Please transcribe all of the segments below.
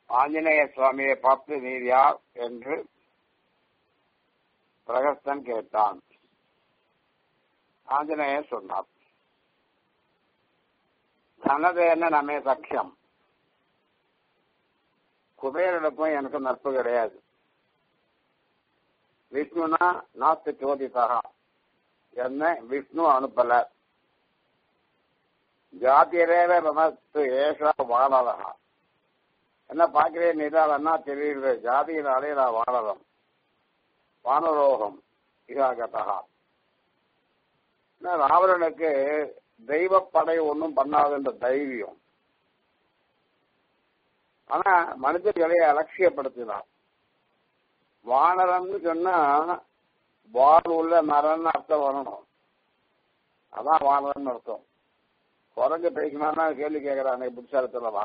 ஆஞ்சநேய சுவாமியை பார்த்து நீர் யார் என்று பிரகஸ்தன் கேட்டான் ஆஞ்சநேயர் சொன்னார் தனதேன நமே சக்கியம் குபேரனுக்கும் எனக்கு நட்பு கிடையாது விஷ்ணுனா நாஸ்தி சோதிதா என்ன விஷ்ணு அனுப்பல ஜாத்தியரேவ நமஸ்து ஏஷா வாழலா என்ன பார்க்கிறேன் நிதாலன்னா தெரியுது ஜாதியினாலே நான் வாழலம் வானரோகம் இதாகத்தா ராவணனுக்கு தெய்வப்படை ஒன்றும் பண்ணாதுன்ற தைரியம் ஆனா மனிதர்களை அலட்சியப்படுத்தினான் வானரம்னு சொன்னா வால் உள்ள மரம்னு அர்த்தம் வரணும் அதான் வானரம்னு அர்த்தம் குரங்கு பேசினா கேள்வி கேட்கிறாங்க புத்திசாலத்துலவா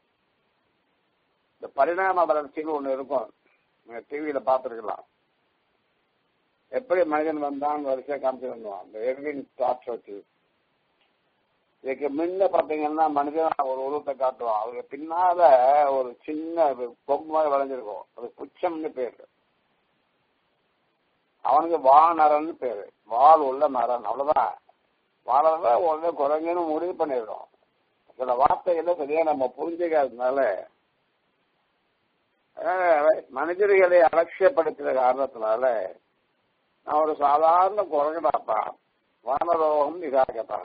இந்த பரிணாம வளர்ச்சின்னு ஒண்ணு இருக்கும் நீங்க டிவியில பார்த்துருக்கலாம் எப்படி மனிதன் வந்தான் வரிசையா காமிச்சிருந்தோம் அந்த எர்வின் ஸ்டார்ட் வச்சு இதுக்கு முன்ன பாத்தீங்கன்னா மனிதன் ஒரு உருவத்தை காட்டுவான் அதுக்கு பின்னால ஒரு சின்ன கொம்பு மாதிரி வளைஞ்சிருக்கும் அது புச்சம்னு பேரு அவனுக்கு வானரன்னு பேரு வால் உள்ள மரன் அவ்வளவுதான் வாழறத உடனே குரங்குன்னு முடிவு பண்ணிடுறோம் சில வார்த்தைகளை சரியா நம்ம புரிஞ்சுக்காததுனால மனிதர்களை அலட்சியப்படுத்துற காரணத்தினால நான் ஒரு சாதாரண குரங்குடாப்பா வானரோகம் இதாகத்தா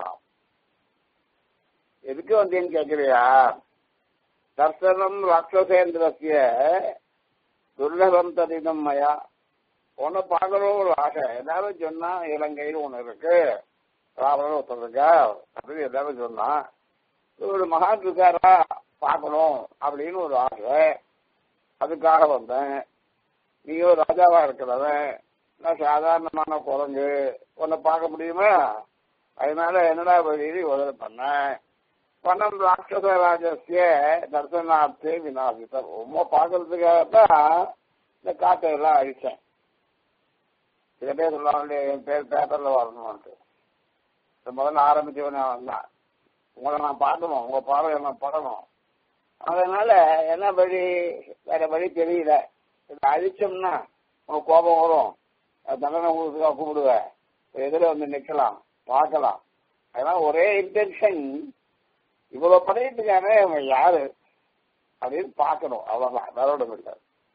எதுக்கு வந்தேன்னு கேக்குறியா தர்சனம் ராட்சசேந்திரசிய துர்லபம் ததிதம் மயா உன்னை பார்க்கணும் ஒரு ஆசை எல்லாரும் சொன்னா இலங்கையில் ஒண்ணு இருக்கு ராவணன் ஒருத்தர் இருக்கா அப்படின்னு எல்லாரும் சொன்னா ஒரு மகான் இருக்காரா பார்க்கணும் அப்படின்னு ஒரு ஆசை அதுக்காக வந்தேன் நீ ஒரு ராஜாவா இருக்கிறவன் நான் சாதாரணமான குரங்கு உன்னை பார்க்க முடியுமா அதனால என்னடா வழி உதவி பண்ணேன் பணம் ராட்சச ராஜசிய தர்சனார்த்தே விநாசித்தம் ரொம்ப பார்க்கறதுக்காக தான் இந்த காட்டை எல்லாம் அழிச்சேன் சில பேர் சொல்லுவாங்க என் பேர் பேப்பர்ல வரணும்ட்டு முதல்ல ஆரம்பிச்சவனே வந்தான் உங்களை நான் பார்க்கணும் உங்க பார்வை நான் படணும் அதனால என்ன வழி வேற வழி தெரியல இதை அழிச்சோம்னா உங்க கோபம் வரும் தண்டனை உங்களுக்கு கூப்பிடுவேன் எதிர வந்து நிக்கலாம் பார்க்கலாம் அதனால ஒரே இன்டென்ஷன் இவ்வளவு பண்ணிட்டுக்கானே இவன் யாரு அப்படின்னு பார்க்கணும் அவ்வளவுதான் வேற ஒன்றும் இல்லை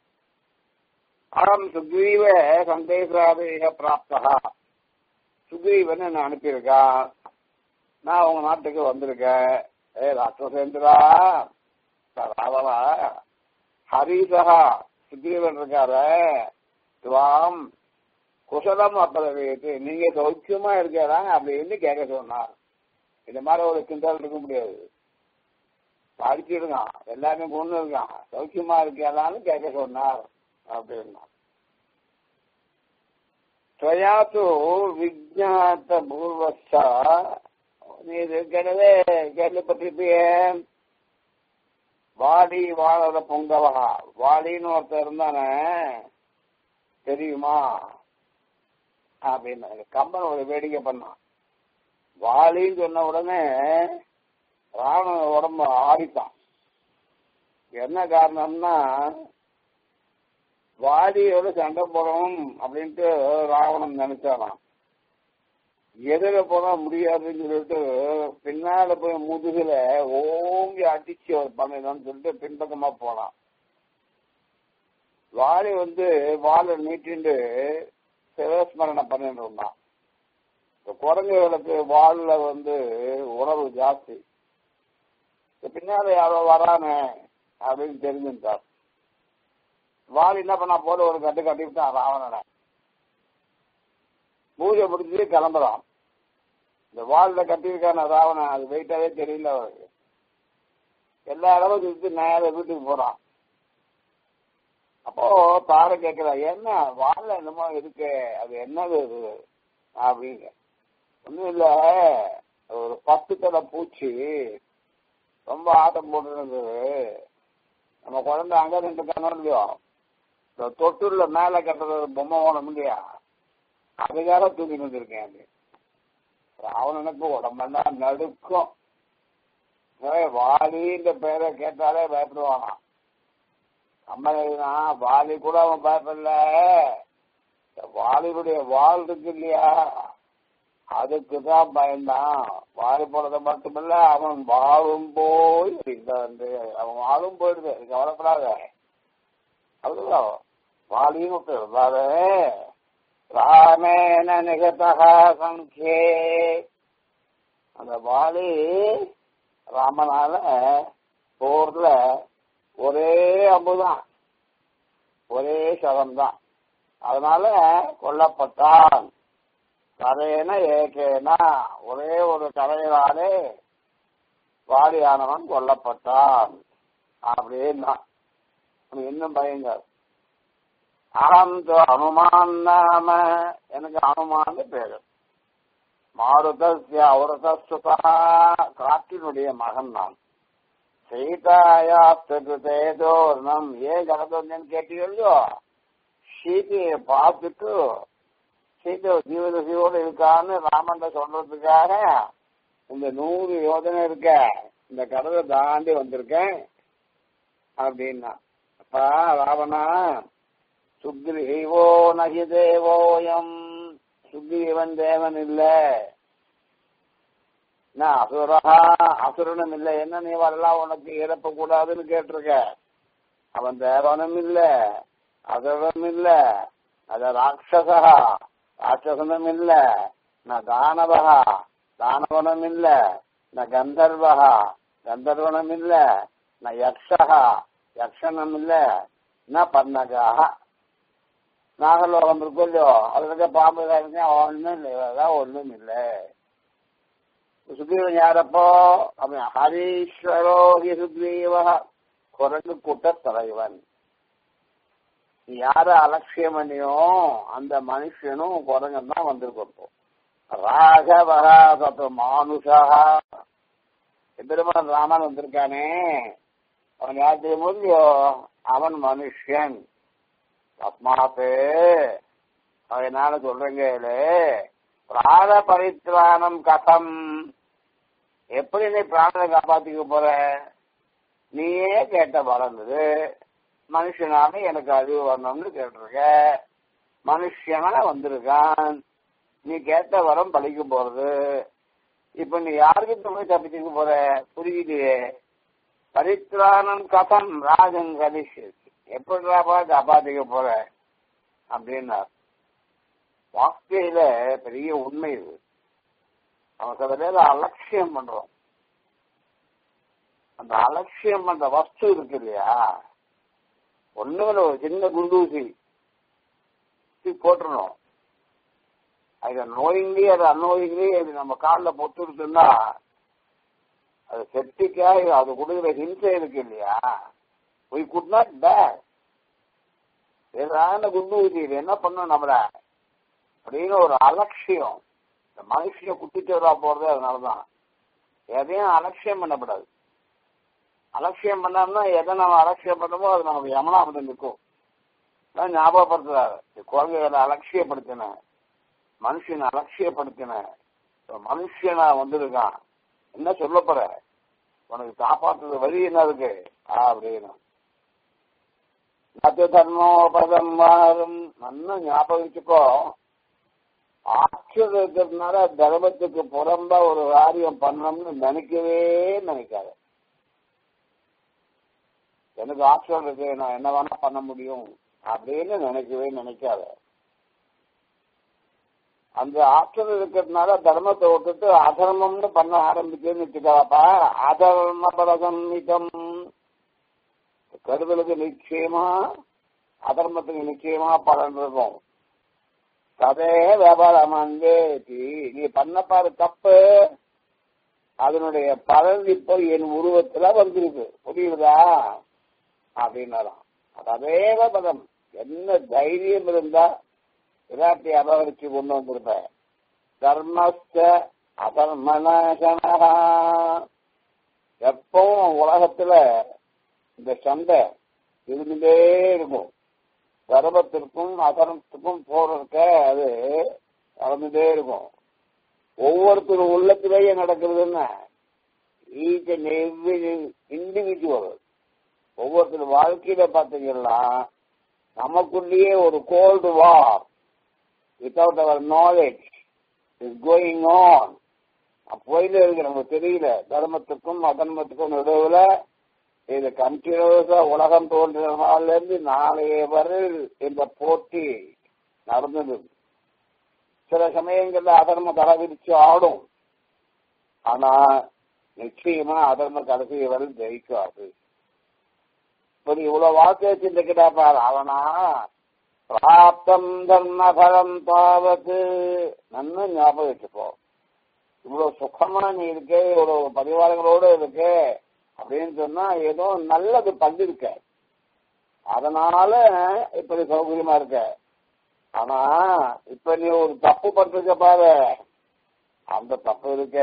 அகம் சுக்ரீவ சந்தேசாதேக பிராப்தா சுக்ரீவன் என்ன அனுப்பியிருக்கான் நான் உங்க நாட்டுக்கு வந்திருக்கேன் ஏ ராட்சசேந்திரா ராவலா ஹரிசகா சுக்ரீவன் இருக்காரு துவாம் குசலம் அப்பதவியத்து நீங்க சௌக்கியமா இருக்கிறா அப்படின்னு கேட்க சொன்னார் இந்த மாதிரி ஒரு கிண்டல் இருக்க முடியாது படிச்சிருக்கான் எல்லாமே கொண்டு இருக்கான் சௌக்கியமா இருக்கிறான்னு கேட்க சொன்னார் அப்படின்னா ஸ்வயாத்து விஜாத்த பூர்வஸ்தா நீ ஏற்கனவே கேள்விப்பட்டிருப்பிய வாடி வாழற பொங்கவா வாடின்னு ஒருத்தர் இருந்தானே தெரியுமா அப்படின்னு கம்பன் ஒரு வேடிக்கை பண்ணான் வாலின்னு சொன்ன உடனே ராவண உடம்பு ஆடித்தான் என்ன காரணம்னா வாலியோட சண்டை போடணும் அப்படின்ட்டு ராவணன் நினைச்சானாம் எதிர போனா முடியாதுன்னு சொல்லிட்டு பின்னால போய் முதுகுல ஓங்கி அடிச்சு அவர் பண்ணணும்னு சொல்லிட்டு பின்பக்கமா போனான் வாலி வந்து வாழை நீட்டிண்டு சிவஸ்மரணை பண்ணிட்டு இருந்தான் இந்த குரங்குகளுக்கு வால்ல வந்து உணர்வு ஜாஸ்தி பின்னால யாரோ வரானே அப்படின்னு தெரிஞ்சுட்டார் வால் என்ன பண்ணா போல ஒரு கட்டு கட்டிவிட்டான் ராவணனை பூஜை முடிஞ்சு கிளம்புறான் இந்த வால்ல கட்டியிருக்கான ராவணன் அது வெயிட்டாவே தெரியல அவருக்கு எல்லா இடமும் சுத்தி நேர வீட்டுக்கு போறான் அப்போ தார கேட்கிறா என்ன வால்ல என்னமோ இருக்கு அது என்னது இது அப்படின்னு ஒன்றும் இல்ல ஒரு பத்து தலை பூச்சி ரொம்ப ஆட்டம் போட்டுருந்தது நம்ம குழந்தை அங்க நின்று இல்லையோ இந்த தொட்டுல மேல கட்டுறது பொம்மை ஓணும் இல்லையா அதுக்காக தூக்கிட்டு வந்திருக்கேன் அது ராவணனுக்கு உடம்பெல்லாம் நடுக்கும் வாலின்ற பெயரை கேட்டாலே பயப்படுவானா அம்மனா வாலி கூட அவன் பயப்படல வாலிபுடைய வால் இருக்கு இல்லையா அதுக்கு தான் பயந்தான் வாலி போனது மட்டுமில்ல அவன் வாழும் போய் வந்து அவன் வாழும் போயிடுது கவலைப்படாத அதுதான் வாலின்னு இருந்தாரு ராமேன நிகதா சங்கே அந்த வாலி ராமனால போர்ல ஒரே அம்புதான் ஒரே சதம் தான் அதனால கொல்லப்பட்டான் கரையன ஏகேனா ஒரே ஒரு கரையினாலே வாலியானவன் கொல்லப்பட்டான் அப்படின்னா இன்னும் பயங்க அகம் அனுமான் நாம எனக்கு அனுமான்னு பேரு மாருதஸ்ய அவரதா காட்டினுடைய மகன் நான் சீதாயாஸ்தேதோர்ணம் ஏன் கடந்தோன்னு கேட்டீங்களோ சீதையை பார்த்துட்டு சீதை ஜீவத ஜீவோடு இருக்கான்னு ராமன் சொல்றதுக்காக இந்த நூறு யோஜனை இருக்க இந்த கடலை தாண்டி வந்திருக்கேன் அப்படின்னா அப்பா ராவணா சுக்ரீவோ நகி தேவோயம் சுக்ரீவன் தேவன் இல்ல நான் அசுரஹா அசுரனும் இல்ல என்ன நீ வரலாம் உனக்கு இறப்ப கூடாதுன்னு கேட்டிருக்க அவன் தேவனும் இல்ல அசுரனும் இல்ல அத ராட்சசா ராட்சசனும் இல்ல நான் தானவகா தானவனும் இல்ல நான் கந்தர்வகா கந்தர்வனும் இல்ல நான் யக்ஷகா யக்ஷனும் இல்ல நான் பன்னகாக நாகலோகம் இருக்கும் இல்லையோ அதுல இருக்க பாம்பு ஒன்றும் இல்லை அதான் ஒன்றும் இல்லை சுக்ரீவன் யாரப்போ அவன் ஹரீஸ்வரோ ஹி சுக்ரீவ குரங்கு கூட்ட தலைவன் நீ யார அலட்சியம் பண்ணியோ அந்த மனுஷனும் குரங்கன் தான் வந்திருக்கோ ராகவகா சத்து மானுஷா பெருமான் ராமன் வந்திருக்கானே அவன் யாத்திரை முடியோ அவன் மனுஷன் தஸ்மாத்து அதனால சொல்றீங்களே பிராண பரித்ராணம் கதம் எப்படி நீ பிராணனை காப்பாத்திக்க போற நீயே கேட்ட வளர்ந்தது மனுஷனால எனக்கு அறிவு வரணும்னு கேட்டிருக்க மனுஷனா வந்திருக்கான் நீ கேட்ட வரம் பழிக்க போறது இப்ப நீ யாருக்கிட்ட போய் தப்பிச்சுக்க போற புரியுது பரித்ராணம் கதம் ராஜன் கதிஷ் எப்படிப்பா காப்பாத்திக்க போற அப்படின்னார் வார்த்தையில பெரிய உண்மை இது அவன் சில பேர் அலட்சியம் பண்றோம் அந்த அலட்சியம் பண்ற வஸ்து இருக்கு இல்லையா ஒண்ணுமே ஒரு சின்ன குண்டூசி போட்டுருணும் அது நோயிங்லி அது அந்நோயிங்லி அது நம்ம காலில் பொத்துருச்சுன்னா அது செப்டிக்காக அது கொடுக்குற ஹிம்சை இருக்கு இல்லையா we could not bear ஏதான குண்டு ஊசி இது என்ன பண்ணும் நம்மள அப்படின்னு ஒரு அலட்சியம் இந்த மனுஷனை குட்டிச்சவரா போறதே அதனாலதான் எதையும் அலட்சியம் பண்ணக்கூடாது அலட்சியம் பண்ணோம்னா எதை நம்ம அலட்சியம் பண்ணமோ அது நமக்கு யமனாபதம் நிற்கும் நான் ஞாபகப்படுத்துறாரு குழந்தைகளை அலட்சியப்படுத்தின மனுஷனை அலட்சியப்படுத்தின மனுஷனா வந்திருக்கான் என்ன சொல்ல போற உனக்கு காப்பாற்றுறது வழி என்ன இருக்கு அப்படின்னு மத்த தர்மோபதம் மாறும் நல்லா ஞாபகம் வச்சுக்கோ ஆட்சியில் இருக்கிறதுனால தர்மத்துக்கு புறம்பா ஒரு காரியம் பண்ணணும்னு நினைக்கவே நினைக்காத எனக்கு ஆட்சியில் இருக்கு நான் என்ன வேணா பண்ண முடியும் அப்படின்னு நினைக்கவே நினைக்காத அந்த ஆற்றல் இருக்கிறதுனால தர்மத்தை விட்டுட்டு அதர்மம்னு பண்ண ஆரம்பிச்சேன்னு வச்சுக்காப்பா அதர்ம பலசம்மிதம் கருதலுக்கு நிச்சயமா அதர்மத்துக்கு நிச்சயமா பலன் இருக்கும் கதே வியாபாரம் நீ பண்ண பாரு தப்பு அதனுடைய பலன் இப்போ என் உருவத்துல வந்திருக்கு புரியுதா அப்படின்னாராம் அதேவ பதம் என்ன தைரியம் இருந்தா விராட்டி அபகரிச்சு கொண்டு வந்திருப்ப தர்மஸ்த அதர்மனாசனா எப்பவும் உலகத்துல இந்த சண்டை இருந்துட்டே இருக்கும் தர்மத்திற்கும் அதர்மத்துக்கும் போறதுக்க அது நடந்துட்டே இருக்கும் ஒவ்வொருத்தரும் உள்ளத்திலேயே நடக்கிறதுன்னா ஈச் அண்ட் எவ்ரி இண்டிவிஜுவல் ஒவ்வொருத்தர் வாழ்க்கையில பாத்தீங்கன்னா நமக்குள்ளேயே ஒரு cold war without our knowledge is going on போயில இருக்கு நமக்கு தெரியல தர்மத்துக்கும் அதர்மத்துக்கும் நடுவுல இது கண்டினியூஸா உலகம் தோன்றின நாள்ல இருந்து நாளைய வரை இந்த போட்டி நடந்தது சில சமயங்கள்ல அதர்ம தலைவிரிச்சு ஆடும் ஆனா நிச்சயமா அதர்ம கடைசி வரை ஜெயிக்காது இப்ப நீ இவ்வளவு வார்த்தையை சிந்திக்கிட்டா பாரு அவனா பிராப்தம் தர்ம பலம் தாவத்து நன்னு ஞாபகம் வச்சுப்போ இவ்வளவு சுகமா நீ இருக்கே இவ்வளவு பரிவாரங்களோட இருக்கே அப்படின்னு சொன்னா ஏதோ நல்லது பண்ணிருக்க அதனால இப்ப நீ சௌகரியமா இருக்க ஆனா இப்ப நீ ஒரு தப்பு பண்றத பாரு அந்த தப்பு இருக்க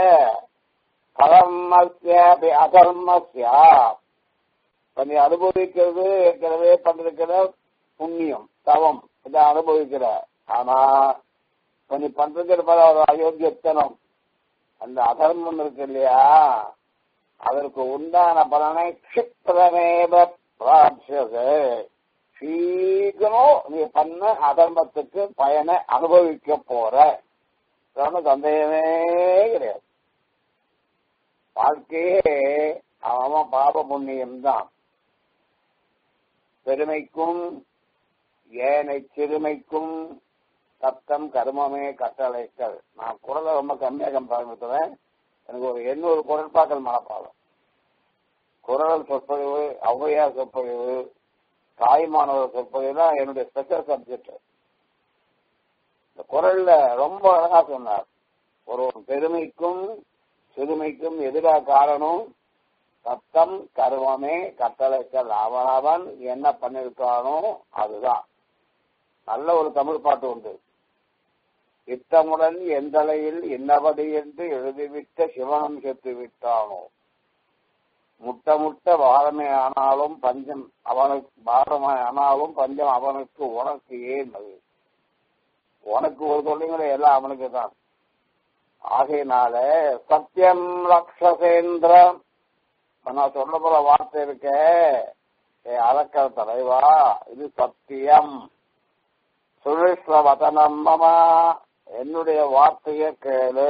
கர்மஸ்ய அதர்மஸ்யா இப்ப நீ அனுபவிக்கிறது ஏற்கனவே பண்ணிருக்கிற புண்ணியம் தவம் இதை அனுபவிக்கிற ஆனா இப்ப நீ பண்றது பாரு ஒரு அயோக்கியத்தனம் அந்த அதர்மம் இருக்கு இல்லையா அதற்கு உண்டான பலனை க்ஷிப்ரமேவ பிராட்சது சீக்கிரம் நீ பண்ண அதர்மத்துக்கு பயனை அனுபவிக்க போற சந்தேகமே கிடையாது வாழ்க்கையே அவன் பாப புண்ணியம் தான் பெருமைக்கும் ஏனை சிறுமைக்கும் சத்தம் கருமமே கட்டளைகள் நான் குரலை ரொம்ப கம்மியாக பயன்படுத்துவேன் எனக்கு ஒரு எண்ணூறு குரல்பாக்கள் மனப்பாடம் குரல் சொற்பொழிவு ஔவையார் சொற்பொழிவு தாய்மானவர் சொற்பொழிவு தான் என்னுடைய ஸ்பெஷல் சப்ஜெக்ட் இந்த குரல்ல ரொம்ப அழகா சொன்னார் ஒரு பெருமைக்கும் சிறுமைக்கும் எதிராக காரணம் சத்தம் கருவமே கட்டளைகள் அவன் அவன் என்ன பண்ணிருக்கானோ அதுதான் நல்ல ஒரு தமிழ் பாட்டு உண்டு இத்தமுடன் எந்தலையில் இன்னபடி என்று எழுதிவிட்ட சிவனம் செத்து விட்டானோ முட்ட முட்ட பாரமே ஆனாலும் பஞ்சம் அவனுக்கு பாரமாய் ஆனாலும் பஞ்சம் அவனுக்கு உனக்கு ஏன் அது உனக்கு ஒரு தொழில்களை எல்லாம் அவனுக்கு தான் ஆகையினால சத்தியம் லக்ஷசேந்திரம் நான் சொல்ல போற வார்த்தை இருக்க அறக்கிற தலைவா இது சத்தியம் சுரேஸ்வதனம் மமா என்னுடைய வார்த்தைய கேளு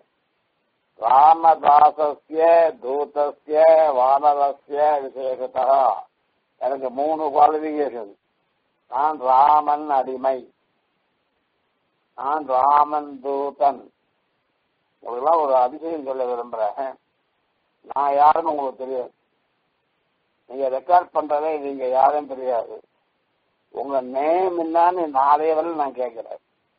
ராமதாசஸ்ய தூதஸ்ய வானரஸ்ய விசேஷத்தா எனக்கு மூணு குவாலிபிகேஷன் நான் ராமன் அடிமை நான் ராமன் தூதன் உங்களுக்குலாம் ஒரு அதிசயம் சொல்ல விரும்புறேன் நான் யாருன்னு உங்களுக்கு தெரியாது நீங்க ரெக்கார்ட் பண்றதே நீங்க யாரும் தெரியாது உங்க நேம் என்னன்னு நாளைய வரை நான் கேட்கிறேன்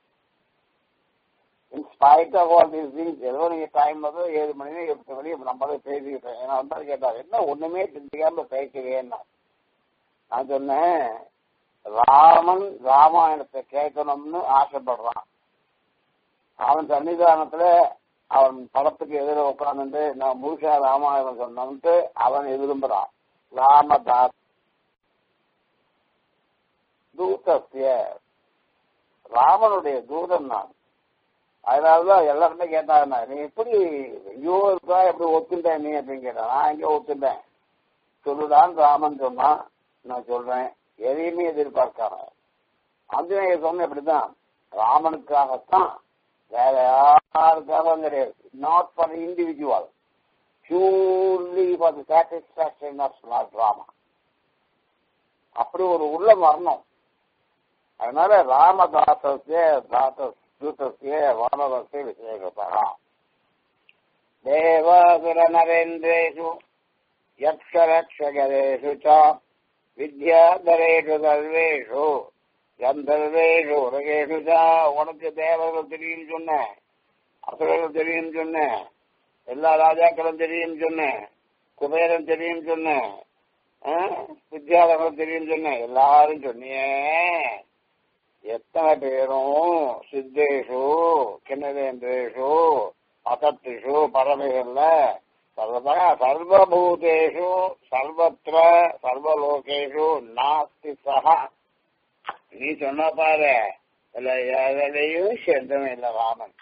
in spite of all these things ஏதோ நீங்க டைம் வந்து ஏழு மணி எட்டு மணி நம்மளே பேசிக்கிட்டேன் ஏன்னா வந்தாலும் கேட்டார் என்ன ஒண்ணுமே தெரிஞ்சுக்காம பேசுவேன்னா நான் சொன்னேன் ராமன் ராமாயணத்தை கேட்கணும்னு ஆசைப்படுறான் அவன் சன்னிதானத்துல அவன் படத்துக்கு எதிர உட்காந்துட்டு நான் முழுசா ராமாயணம் சொன்னோம்ட்டு அவன் விரும்புறான் ராமதாஸ் தூதஸ்ய ராமனுடைய தூதன் நான் அதனாலதான் எல்லாருமே கேட்டாங்க நீ எப்படி ஐயோ இருக்கா எப்படி ஒத்துட்டேன் நீ அப்படின்னு கேட்டேன் நான் எங்க ஒத்துட்டேன் சொல்லுடான் ராமன் சொன்னான் நான் சொல்றேன் எதையுமே எதிர்பார்க்காம ஆஞ்சநேயர் சொன்ன எப்படிதான் ராமனுக்காகத்தான் வேற யாருக்காகவும் கிடையாது not for individual purely for the satisfaction of not Rama அப்படி ஒரு உள்ளம் வரணும் அதனால ராமதாசஸ்ய தாச தூதஸ்ய வானரஸ்ய விசேஷதா தேவாசுர நரேந்திரேஷு யக்ஷரக்ஷகரேஷு ச வித்யாதரேஷு சர்வேஷு கந்தர்வேஷு உலகேஷு ச உனக்கு தேவர்கள் தெரியும் சொன்னேன் அசுரர்கள் தெரியும் சொன்னேன் எல்லா ராஜாக்களும் தெரியும் சொன்னேன் குபேரன் தெரியும் சொன்னேன் வித்யாதரர்கள் தெரியும் சொன்னேன் எல்லாரும் சொன்னியே எத்தனை பேரும் சித்தேஷு கிண்ணதேந்திரேஷு அசத்திஷு பரமைகள்ல சர்வதா சர்வபூதேஷு சர்வத்திர சர்வலோகேஷு நாஸ்தி சஹா நீ சொன்ன பாரு இல்ல எதிலையும் சேர்ந்தவன் இல்ல ராமன்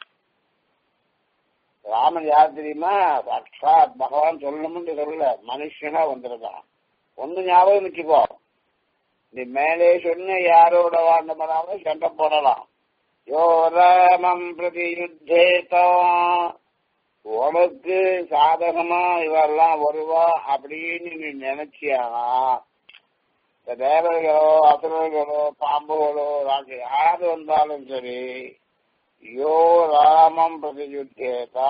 ராமன் யார் தெரியுமா சாட்சாத் பகவான் சொல்லணும்னு சொல்லல மனுஷனா வந்திருக்கான் ஒண்ணு ஞாபகம் வச்சுக்கோ நீ மேலே சொன்ன யாரோட வாழ்ந்தவனாலும் சண்டை போடலாம் யோ ராமம் பிரதி யுத்தேதான் உனக்கு சாதகமா இவெல்லாம் வருவா அப்படின்னு நீ நினைச்சியானா இந்த தேவர்களோ அசுரர்களோ பாம்புகளோ ராஜ யாரு வந்தாலும் சரி யோ ராமம் பிரதியுத்தேதா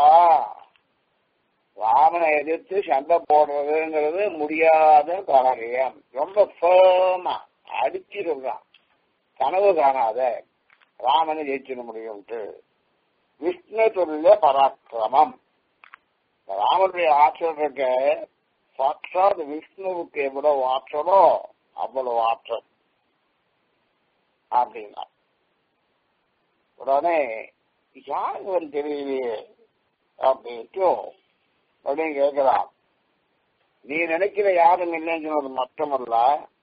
ராமனை எதிர்த்து சண்டை போடுறதுங்கிறது முடியாத காரியம் ரொம்ப ஃபேமா அடிச்சிருக்கான் கனவு காணாத ராமனை ஜெயிச்சிட முடியும்ட்டு விஷ்ணு தொழில பராக்கிரமம் ராமனுடைய ஆற்றல் இருக்க சாட்சாத் விஷ்ணுவுக்கு எவ்வளவு ஆற்றலோ அவ்வளவு ஆற்றல் அப்படின்னா உடனே யாருக்கு வந்து தெரியலையே அப்படின்ட்டு அப்படின்னு கேட்கலாம் நீ நினைக்கிற யாரும் இல்லைன்னு சொன்னது மட்டுமல்ல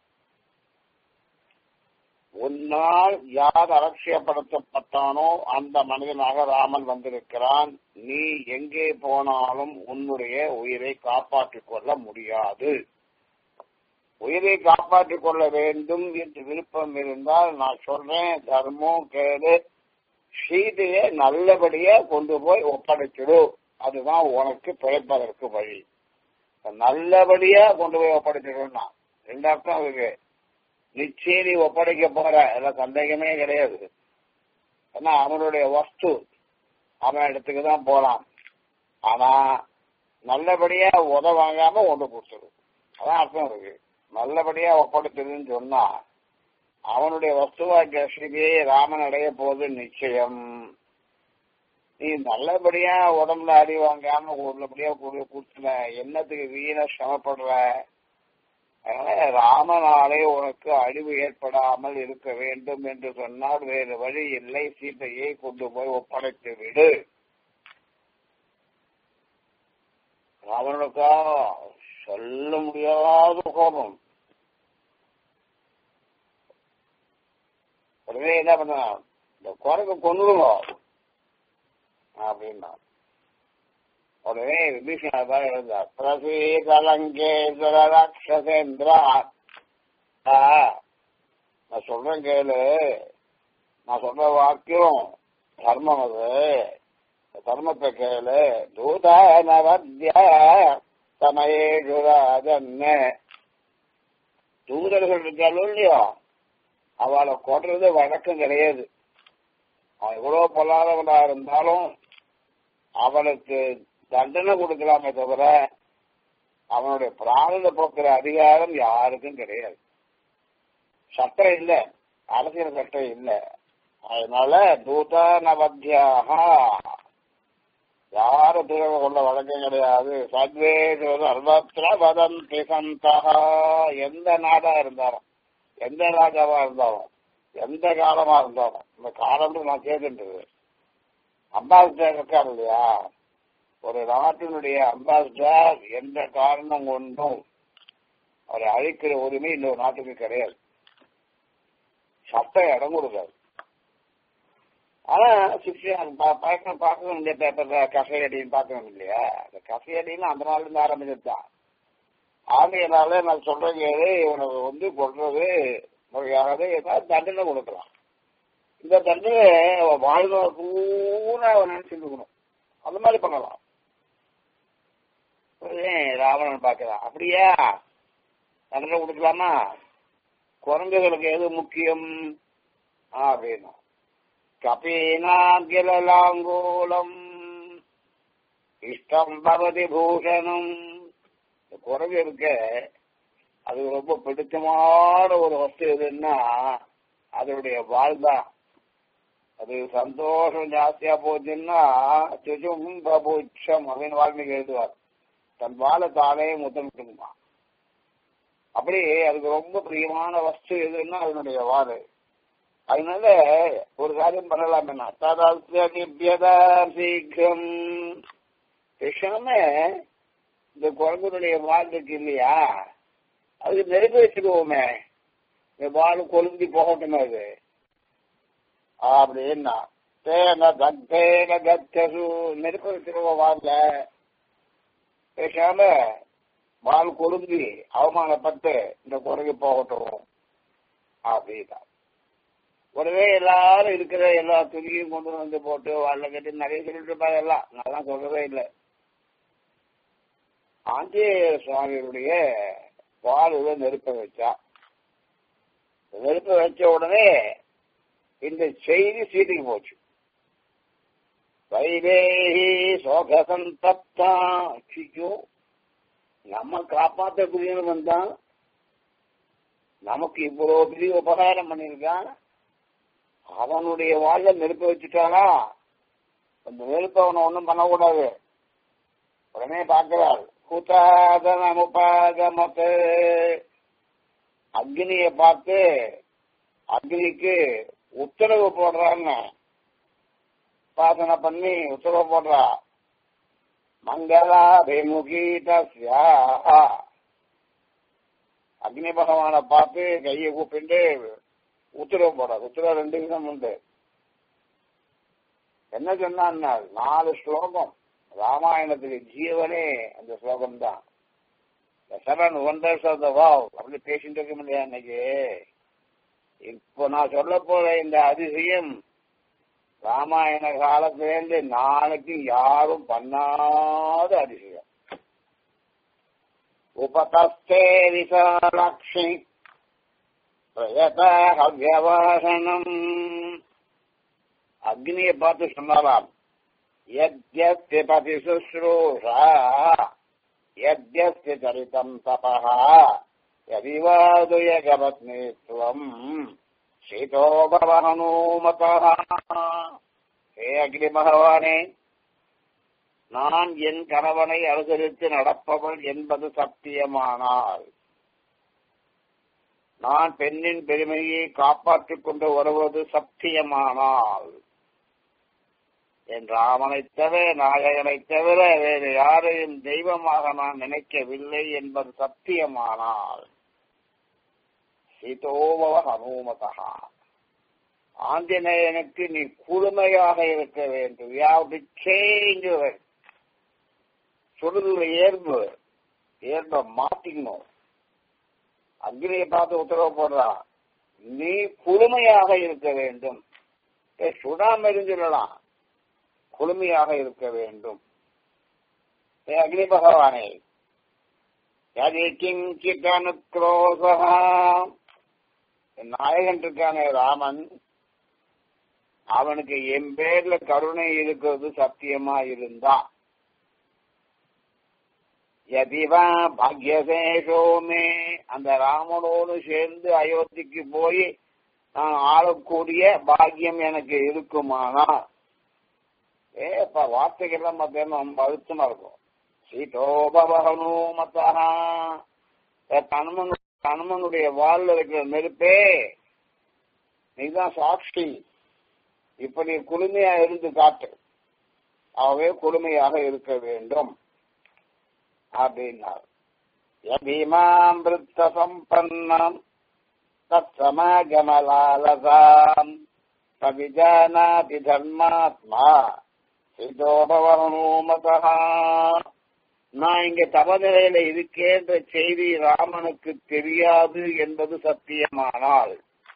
உன்னால் யார் அலட்சியப்படுத்தப்பட்டானோ அந்த மனிதனாக ராமன் வந்திருக்கிறான் நீ எங்கே போனாலும் உன்னுடைய உயிரை காப்பாற்றிக் கொள்ள முடியாது உயிரை காப்பாற்றிக் கொள்ள வேண்டும் என்று விருப்பம் இருந்தால் நான் சொல்றேன் தர்மம் கேடு சீதையை நல்லபடியா கொண்டு போய் ஒப்படைச்சிடு அதுதான் உனக்கு பிழைப்பதற்கு வழி நல்லபடியா கொண்டு போய் ஒப்படைச்சிடும்னா ரெண்டு அர்த்தம் இருக்கு நிச்சயம் நீ ஒப்படைக்க போற அதுல சந்தேகமே கிடையாது ஏன்னா அவனுடைய வஸ்து அவன் இடத்துக்கு தான் போலாம் ஆனா நல்லபடியா உத வாங்காம ஒன்று கொடுத்துரு அதான் அர்த்தம் இருக்கு நல்லபடியா ஒப்படைச்சதுன்னு சொன்னா அவனுடைய வஸ்துவாக்கிய ஸ்ரீதியை ராமன் அடைய போது நிச்சயம் நீ நல்லபடியா உடம்புல அடி வாங்காம நல்லபடியா கொடுத்துல என்னத்துக்கு வீண சிரமப்படுற அதனால ராமனாலே உனக்கு அழிவு ஏற்படாமல் இருக்க வேண்டும் என்று சொன்னால் வேறு வழி இல்லை சீதையை கொண்டு போய் ஒப்படைத்து விடு ராவணனுக்கா சொல்ல முடியாத கோபம் உடனே என்ன பண்ண இந்த குரங்கு கொண்டுடுங்க அப்படின்னா உடனே விபீஷணா தான் இருந்தார் பிரசீதலங்கேஸ்வர ராட்சசேந்திரா நான் சொல்றேன் கேளு நான் சொல்ற வாக்கியம் தர்மம் அது தர்மத்தை கேளு தூதனவத்ய சமயேஷு ராஜன்ன தூதர்கள் இருக்காலும் இல்லையோ அவளை கொடுறது வழக்கம் கிடையாது அவன் எவ்வளவு பொல்லாதவனா இருந்தாலும் அவனுக்கு தண்டனை கொடுக்கலாமே தவிர அவனுடைய பிராணத்தை போக்குற அதிகாரம் யாருக்கும் கிடையாது சட்டம் இல்ல அரசியல் சட்டம் இல்ல அதனால தூதனவத்தியாக யாரும் தூரம் கொண்ட வழக்கம் கிடையாது சத்வேஷு சர்வத்திர வதந்தி சந்தா எந்த நாடா இருந்தாலும் எந்த ராஜாவா இருந்தாலும் எந்த காலமா இருந்தாலும் இந்த காலம் நான் கேட்டுன்றது அம்பாசிடர் இருக்கார் இல்லையா ஒரு நாட்டினுடைய அம்பாசிடர் எந்த காரணம் கொண்டும் அவரை அழிக்கிற உரிமை இன்னொரு நாட்டுக்கு கிடையாது சட்டம் இடம் கொடுக்காது ஆனா சிக்ஸ்டி பார்க்க பார்க்க வேண்டிய பேப்பர்ல கசையடின்னு பார்க்கணும் இல்லையா அந்த கசையடின்னு அந்த நாள்ல இருந்து ஆரம்பிச்சது தான் ஆகையினால நான் சொல்றது இவனுக்கு வந்து கொள்றது முறையாகவே ஏதாவது தண்டனை கொடுக்கலாம் இந்த தண்டனை வாழ்நாள் பூரா அவன் நினைச்சிருக்கணும் அந்த மாதிரி பண்ணலாம் ராவணன் பார்க்கலாம் அப்படியா தண்டனை கொடுக்கலாமா குரங்குகளுக்கு எது முக்கியம் அப்படின்னா கபீனாங்கிலாங்கூலம் இஷ்டம் பவதி பூஷணம் இந்த குரங்கு இருக்க அது ரொம்ப பிடிச்சமான ஒரு வஸ்து எதுன்னா அதனுடைய வாழ்தான் அது சந்தோஷம் ஜாஸ்தியா போச்சுன்னா சுஜும் பபுட்சம் அப்படின்னு வால்மீகி எழுதுவார் தன் வாழை தானே முத்தமிட்டுமா அப்படி அதுக்கு ரொம்ப பிரியமான வஸ்து எதுன்னா அதனுடைய வாழை அதனால ஒரு காரியம் பண்ணலாம் என்ன ததாசியதா சீக்கிரம் பேசாம இந்த குரங்குடைய வால் இருக்கு இல்லையா அதுக்கு நெருப்பு வச்சுக்குவோமே இந்த வால் கொழுந்தி போகட்டும் அது அப்படின்னா தேன தத்தேன கத்தசு நெருப்பு வச்சுருவோம் வால்ல பேசாம வால் கொழுந்தி அவமானப்பட்டு இந்த குறைக்கு போகட்டும் அப்படின்னா உடனே எல்லாரும் இருக்கிற எல்லா துணியும் கொண்டு வந்து போட்டு வாழ கட்டி நிறைய சொல்லிட்டு இருப்பாங்க எல்லாம் நான் சொல்றதே இல்லை ஆஞ்சநேய சுவாமியுடைய வாழுல நெருப்ப வச்சா நெருப்ப வச்ச உடனே இந்த செய்தி சீட்டுக்கு போச்சு வைதேகி சோகசந்தப்தா அச்சிச்சோ நம்ம காப்பாற்றக்கூடியவன் வந்தான் நமக்கு இவ்வளவு பெரிய உபகாரம் பண்ணியிருக்கான் அவனுடைய வாழ்ல நெருப்ப வச்சுட்டானா அந்த நெருப்ப அவனை ஒன்றும் பண்ணக்கூடாது உடனே பார்க்கிறாள் கூத்தாதனமுபாகமத்து அக்னிய பார்த்து அக்னிக்கு உத்தரவு போடுறான்னு பாசனை பண்ணி உத்தரவு போடுறா மங்களாபிமுகீதஸ்யா அக்னி பகவானை பார்த்து கையை கூப்பிட்டு உத்தரவு போட உத்தரவு ரெண்டு விதம் உண்டு என்ன சொன்னான்னா நாலு ஸ்லோகம் ராமாயணத்துக்கு ஜீவனே அந்த ஸ்லோகம் தான் செவன் ஒண்டர்ஸ் ஆஃப் த வாவ் அப்படி பேசிட்டு இருக்க முடியாது இன்னைக்கு இப்போ நான் சொல்ல போற இந்த அதிசயம் ராமாயண காலத்திலேருந்து நாளைக்கு யாரும் பண்ணாத அதிசயம் உபதஸ்தே விசாலாட்சி பிரயதாவியவாசனம் அக்னியை பார்த்து சொன்னாலாம் यद्यस्य पति शुश्रूषा यद्यस्य चरितम् तपः यदिवादुयगपत्नीत्वम् शीतो भवहनूमतः ஹே அக்னி பகவானே நான் என் கணவனை அனுசரித்து நடப்பவள் என்பது சத்தியமானால் நான் பெண்ணின் பெருமையை காப்பாற்றிக் கொண்டு வருவது சத்தியமானால் என் ராமனைத் தவிர நாயகனைத் தவிர வேறு யாரையும் தெய்வமாக நான் நினைக்கவில்லை என்பது சத்தியமானால் சீதோபவ ஹனுமதா ஆஞ்சநேயனுக்கு நீ குழுமையாக இருக்க வேண்டும் யாவது சேஞ்ச் சுடுதல் இயல்பு இயல்பை மாத்திக்கணும் அக்னியை பார்த்து உத்தரவு போடுறா நீ குழுமையாக இருக்க வேண்டும் சுடாம இருந்துடலாம் குளுமையாக இருக்க வேண்டும் ஏ அக்னி பகவானே யதி கிஞ்சித் அனுக்ரோசா நாயகன் இருக்கானே ராமன் அவனுக்கு என் பேர்ல கருணை இருக்கிறது சத்தியமா இருந்தா யதிவா பாக்யசேஷோமே அந்த ராமனோடு சேர்ந்து அயோத்திக்கு போய் நான் ஆளக்கூடிய பாக்கியம் எனக்கு இருக்குமானா ஏ இப்ப வார்த்தைகள்லாம் பார்த்தீங்கன்னா ரொம்ப அழுத்தமா இருக்கும் சீதோபவகனூமத்தா கணவன் கணவனுடைய வாழ்ல இருக்கிற நெருப்பே நீதான் சாட்சி இப்ப நீ குளுமையா இருந்து காட்டு ஆகவே குளுமையாக இருக்க வேண்டும் அப்படின்னார் யதிமாமிருத்த சம்பன்னம் தத் சமாகமலாலசாம் சவிஜானாதி தர்மாத்மா சிதோபவனூமதா நான் இங்க தவநிலையில இருக்கேன்ற செய்தி ராமனுக்கு தெரியாது என்பது சத்தியமானால்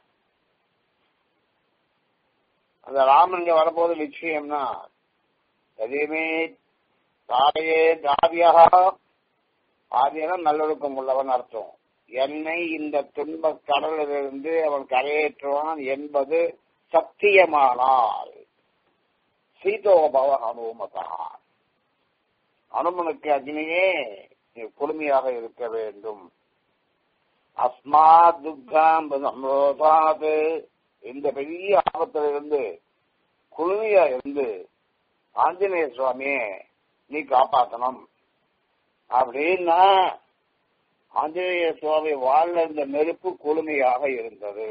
அந்த ராமன் இங்க வரப்போது நிச்சயம்னா எதையுமே தாயே தாவியா ஆதியனா நல்லொழுக்கம் உள்ளவன் அர்த்தம் என்னை இந்த துன்ப கடலிலிருந்து அவன் கரையேற்றுவான் என்பது சத்தியமானால் சீதோபவ அனுமதா அனுமனுக்கு அக்னியே நீ குளுமையாக இருக்க வேண்டும் அஸ்மாத் துக்காம் சம்ரோதாது இந்த பெரிய ஆபத்திலிருந்து குளுமையா இருந்து ஆஞ்சநேய சுவாமியே நீ காப்பாத்தணும் அப்படின்னா ஆஞ்சநேய சுவாமி வாழ்ல இந்த நெருப்பு குளுமையாக இருந்தது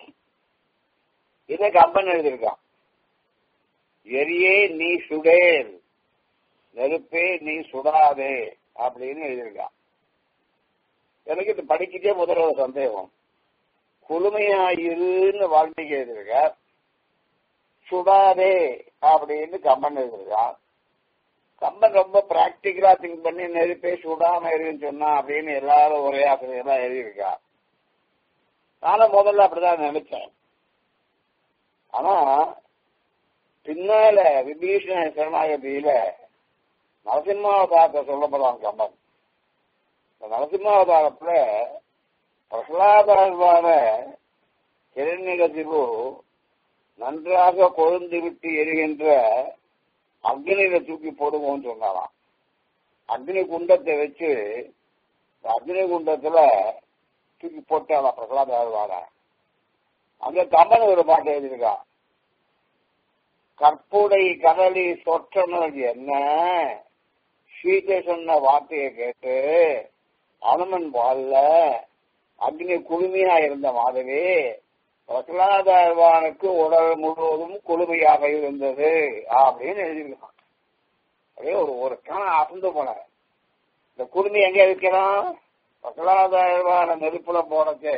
இதை கம்பன் எழுதியிருக்கான் எரியே நீ சுடேல் நெருப்பே நீ சுடாதே அப்படின்னு எழுதியிருக்கான் எனக்கு இது படிக்கிட்டே முதல்ல ஒரு சந்தேகம் குளுமையாயிருன்னு வால்மீகி எழுதியிருக்கார் சுடாதே அப்படின்னு கம்பன் எழுதியிருக்கான் கம்பன் ரொம்ப பிராக்டிக்கலா திங்க் பண்ணி நெருப்பே சுடாம இருக்குன்னு சொன்னா அப்படின்னு எல்லாரும் ஒரே ஆசிரியர் எழுதியிருக்கா நானும் முதல்ல அப்படிதான் நினைச்சேன் ஆனா பின்னால விபீஷண சரணாகதியில நரசிம்மாவதாரத்தை சொல்லப்படுறான் கம்பன் இந்த நரசிம்மாவதாரத்துல பிரகலாதான கிரண்யகதிவு நன்றாக கொழுந்து விட்டு எரிகின்ற அக்னியில தூக்கி போடுவோம்னு சொன்னாராம் அக்னி குண்டத்தை வச்சு அக்னி குண்டத்துல தூக்கி போட்டாலாம் பிரகலாதான அங்க கம்பன் ஒரு பாட்டு எழுதியிருக்கான் கற்புடை கடலி சொற்றனது என்ன சீதை சொன்ன வார்த்தையை கேட்டு அனுமன் வாழ்ல அக்னி குளுமையா இருந்த மாதிரி பிரகலாதாழ்வானுக்கு உடல் முழுவதும் குளுமையாக இருந்தது அப்படின்னு எழுதியிருக்கான் அப்படியே ஒரு ஒரு கணம் அசந்து போன இந்த குளுமை எங்க இருக்கிறான் பிரகலாதாழ்வான நெருப்புல போனது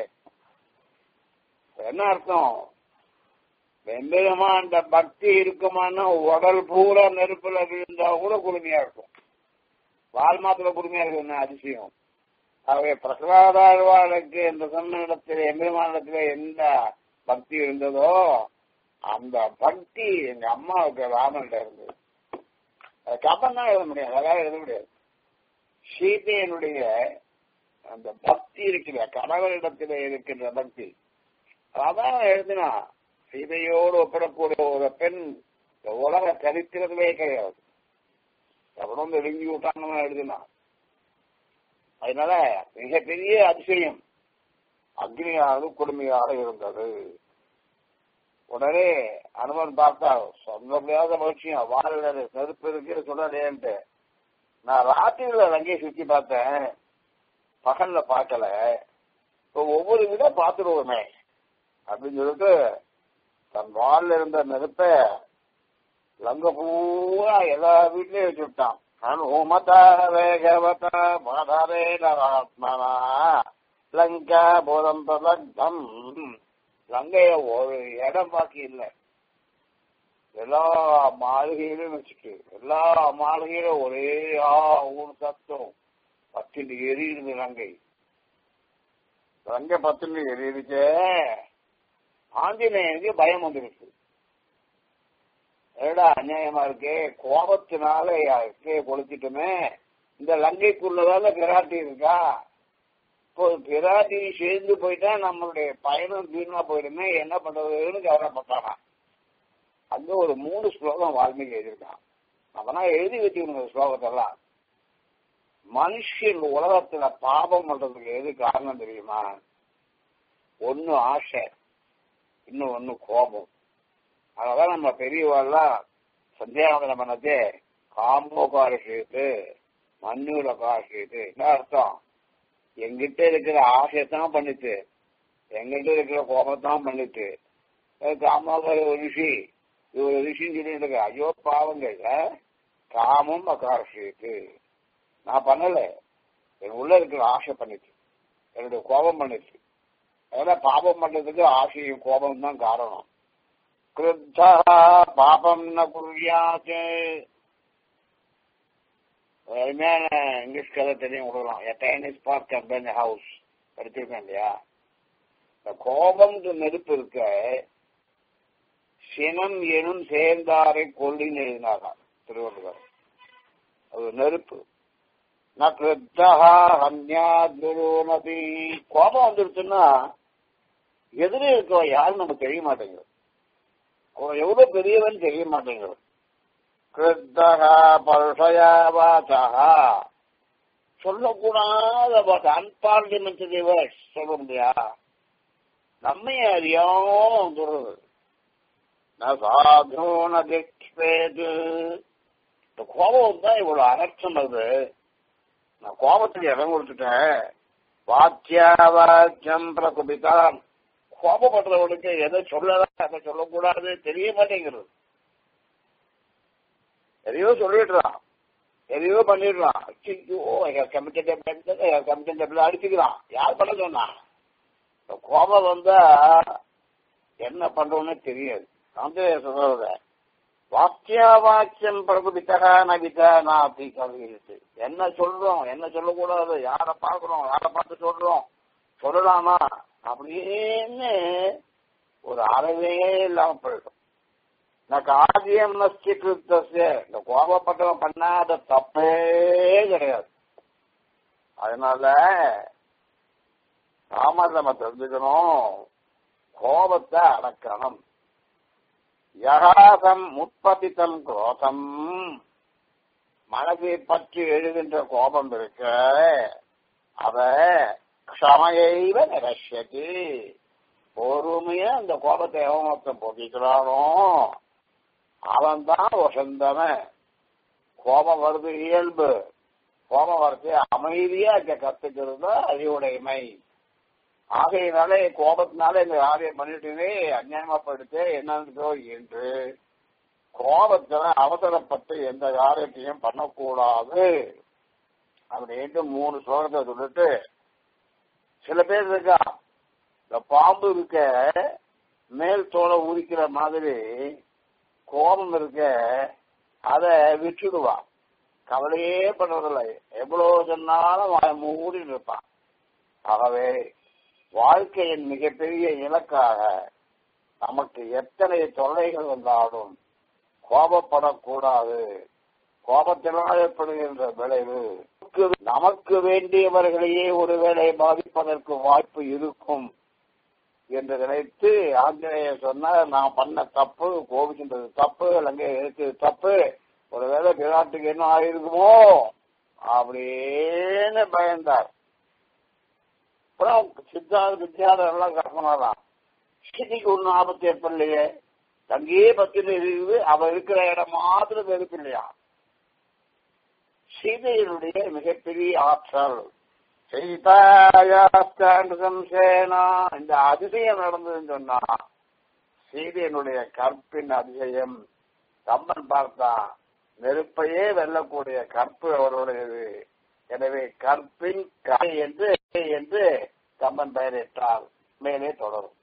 என்ன அர்த்தம் வெந்தயமா அந்த பக்தி இருக்குமானா உடல் பூரா நெருப்புல விழுந்தா கூட குளுமையா இருக்கும் வால் மாத்திர குளுமையா இருக்கு அதிசயம் ஆகவே பிரகலாதாழ்வாளுக்கு இந்த சொன்ன இடத்துல எம்பெருமானிடத்துல எந்த பக்தி இருந்ததோ அந்த பக்தி எங்க அம்மாவுக்கு ராமன்கிட்ட இருந்தது அது கப்பம் தான் எழுத முடியாது அதெல்லாம் எழுத முடியாது சீதையனுடைய அந்த பக்தி இருக்கிற கடவுளிடத்துல இருக்கின்ற பக்தி அதான் எழுதினா சீதையோடு ஒப்பிடக்கூடிய ஒரு பெண் இந்த உலக சரித்திரத்திலே கிடையாது எவ்வளோ வந்து எழுங்கி விட்டாங்கன்னு எழுதினான் அதனால மிகப்பெரிய அதிசயம் அக்னியானது கொடுமையாக இருந்தது உடனே அனுமன் பார்த்தா சொல்ல முடியாத மகிழ்ச்சியும் வாழ்ல நெருப்பு இருக்கு சொல்லலேன்ட்டு நான் ராத்திரியில லங்கையை சுத்தி பார்த்தேன் பகல்ல பார்க்கல இப்போ ஒவ்வொரு விட பார்த்துருவோமே அப்படின்னு சொல்லிட்டு தன் வாழ்ல இருந்த நெருப்ப லங்க பூரா எல்லா வீட்லயும் வச்சு விட்டான் ஹனுமதா வேகவத பாதாரே நராத்மனா லங்கா போதம் பிரதக்தம் லங்கைய ஒரு இடம் பாக்கி இல்லை எல்லா மாளிகையிலும் வச்சுட்டு எல்லா மாளிகையிலும் ஒரே ஆ ஊர் சத்தம் பத்தின் எரியுது லங்கை லங்கை பத்தின் எரியுதுச்சே ஆஞ்சநேயனுக்கு பயம் வந்துருச்சு ஏடா அநியாயமா இருக்கே கோபத்தினால இசையை கொளுத்திட்டுமே இந்த லங்கைக்குள்ளதால பிராட்டி இருக்கா இப்போ பிராட்டி சேர்ந்து போயிட்டா நம்மளுடைய பயணம் வீணா போயிடுமே என்ன பண்றதுன்னு கவலைப்பட்டானா அங்க ஒரு மூணு ஸ்லோகம் வால்மீகி எழுதியிருக்கான் அப்பனா எழுதி வச்சுக்கணும் ஸ்லோகத்தெல்லாம் மனுஷன் உலகத்துல பாபம் பண்றதுக்கு எது காரணம் தெரியுமா ஒன்னு ஆசை இன்னும் ஒன்னு கோபம் அதனால நம்ம பெரியவாள்லாம் சந்தியாவதனம் பண்ணது காமோகாரஷியத்து மண்ணூர காரஷியத்து என்ன அர்த்தம் எங்கிட்ட இருக்கிற ஆசையத்தான் பண்ணிச்சு எங்கிட்ட இருக்கிற கோபத்தான் பண்ணிச்சு காமோகர ஒரு ரிஷி இது ஒரு ரிஷின்னு சொல்லிட்டு இருக்க ஐயோ பாவங்கள் காமம் அகாரஷியத்து நான் பண்ணல என் உள்ள இருக்கிற ஆசை பண்ணிச்சு என்னுடைய கோபம் பண்ணிச்சு அதெல்லாம் பாபம் பண்றதுக்கு ஆசையும் கோபம் தான் காரணம் கிருத்தா பாபம் ந குரியாத்து அருமையான இங்கிலீஷ் கதை தெரியும் கொடுக்கலாம் எ டைனிஸ் பார்க் கம்பெனி ஹவுஸ் படிச்சிருக்கேன் இல்லையா இந்த கோபம் நெருப்பு இருக்க சினம் எனும் சேர்ந்தாரை கொல்லின்னு எழுதினாராம் திருவள்ளுவர் அது நெருப்பு நதி கோபம் வந்துருச்சுன்னா எதிரே இருக்கவ யாரும் நமக்கு தெரிய மாட்டேங்குது அவன் எவ்வளவு பெரியவன் தெரிய மாட்டேங்குது கிருத்தகா பருஷயாவாச்சா சொல்லக்கூடாத வார்த்தை அன்பார்லிமெண்டரி வேர்ட்ஸ் சொல்ல முடியா நம்மை அறியாம வந்துடுறது சாது நதிக்வேது இந்த கோபம் தான் இவ்வளவு அனர்த்தம் அது நான் கோபத்துக்கு இடம் கொடுத்துட்டேன் வாக்கியா வாக்கியம் பிரகுபிதான் கோபப்படுறவனுக்கு எதை சொல்லலாம் எதை சொல்லக்கூடாது தெரிய மாட்டேங்கிறது எதையோ சொல்லிடுறான் எதையோ பண்ணிடுறான் ஐயோ கமிட்டட் கமிட்டட் அடிச்சுக்கிறான் யார் பண்ண சொன்னா கோபம் வந்தா என்ன பண்றோம்னு தெரியாது அந்த சொல்றத வாக்கியாவாக்கியம் பிரபுதித்தகா நவிதா நாத்தி கவிழ்த்து என்ன சொல்றோம் என்ன சொல்லக்கூடாது யாரை பார்க்கிறோம் யாரை பார்த்து சொல்றோம் சொல்லலாமா அப்படின்னு ஒரு அறவே இல்லாம போயிடும் எனக்கு ஆதியம் நஷ்டிகிருத்தசிய இந்த கோபப்பட்டவன் பண்ணாத தப்பே கிடையாது அதனால நாம நம்ம தெரிஞ்சுக்கணும் கோபத்தை அடக்கணும் யகாசம் முற்பதித்தம் குரோதம் மனதை பற்றி எழுகின்ற கோபம் இருக்க அத க்ஷமையைவ நிரஷ்யதி பொறுமையா அந்த கோபத்தை எவமொத்தம் போக்கிக்கிறானோ அவன் தான் வசந்தவன் கோபம் வருது இயல்பு கோபம் வரது அமைதியா இருக்க கத்துக்கிறது தான் அறிவுடைமை ஆகையினாலே கோபத்தினால இந்த காரியம் பண்ணிட்டேனே அந்நியமா போயிடுச்சு என்னன்றதோ என்று கோபத்துல அவசரப்பட்டு எந்த காரியத்தையும் பண்ணக்கூடாது அப்படின்னு மூணு ஸ்லோகத்தை சொல்லிட்டு சில பேர் இருக்கா இந்த பாம்பு இருக்க மேல் தோலை உரிக்கிற மாதிரி கோபம் இருக்க அத விட்டுடுவான் கவலையே பண்றதில்லை எவ்வளவு சொன்னாலும் அவன் மூடி இருப்பான் ஆகவே வாழ்க்கையின் மிகப்பெரிய இலக்காக நமக்கு எத்தனை தொல்லைகள் வந்தாலும் கோபப்படக்கூடாது கோபத்தினால் ஏற்படுகின்ற விளைவு நமக்கு வேண்டியவர்களையே ஒருவேளை பாதிப்பதற்கு வாய்ப்பு இருக்கும் என்று நினைத்து ஆஞ்சநேயர் சொன்னார் நான் பண்ண தப்பு கோபிக்கின்றது தப்பு லங்கை இருக்கிறது தப்பு ஒருவேளை பிராட்டுக்கு என்ன ஆயிருக்குமோ அப்படின்னு பயந்தார் அப்புறம் சித்தார்த்த வித்யாதர் எல்லாம் கற்பனாதான் ஸ்திதிக்கு ஒன்றும் ஆபத்து ஏற்படலையே தங்கியே பத்தின இருக்குது அவ இருக்கிற இடம் மாத்திரம் வெறுப்பு இல்லையா சீதையினுடைய மிகப்பெரிய ஆற்றல் சீதாயாஸ்தேனா இந்த அதிசயம் நடந்ததுன்னு சொன்னா சீதையினுடைய கற்பின் அதிசயம் கம்பன் பார்த்தா நெருப்பையே வெல்லக்கூடிய கற்பு அவருடையது எனவே கற்பின் கலை என்று என்று கம்பன் பெயரிட்டார் மேலே தொடரும்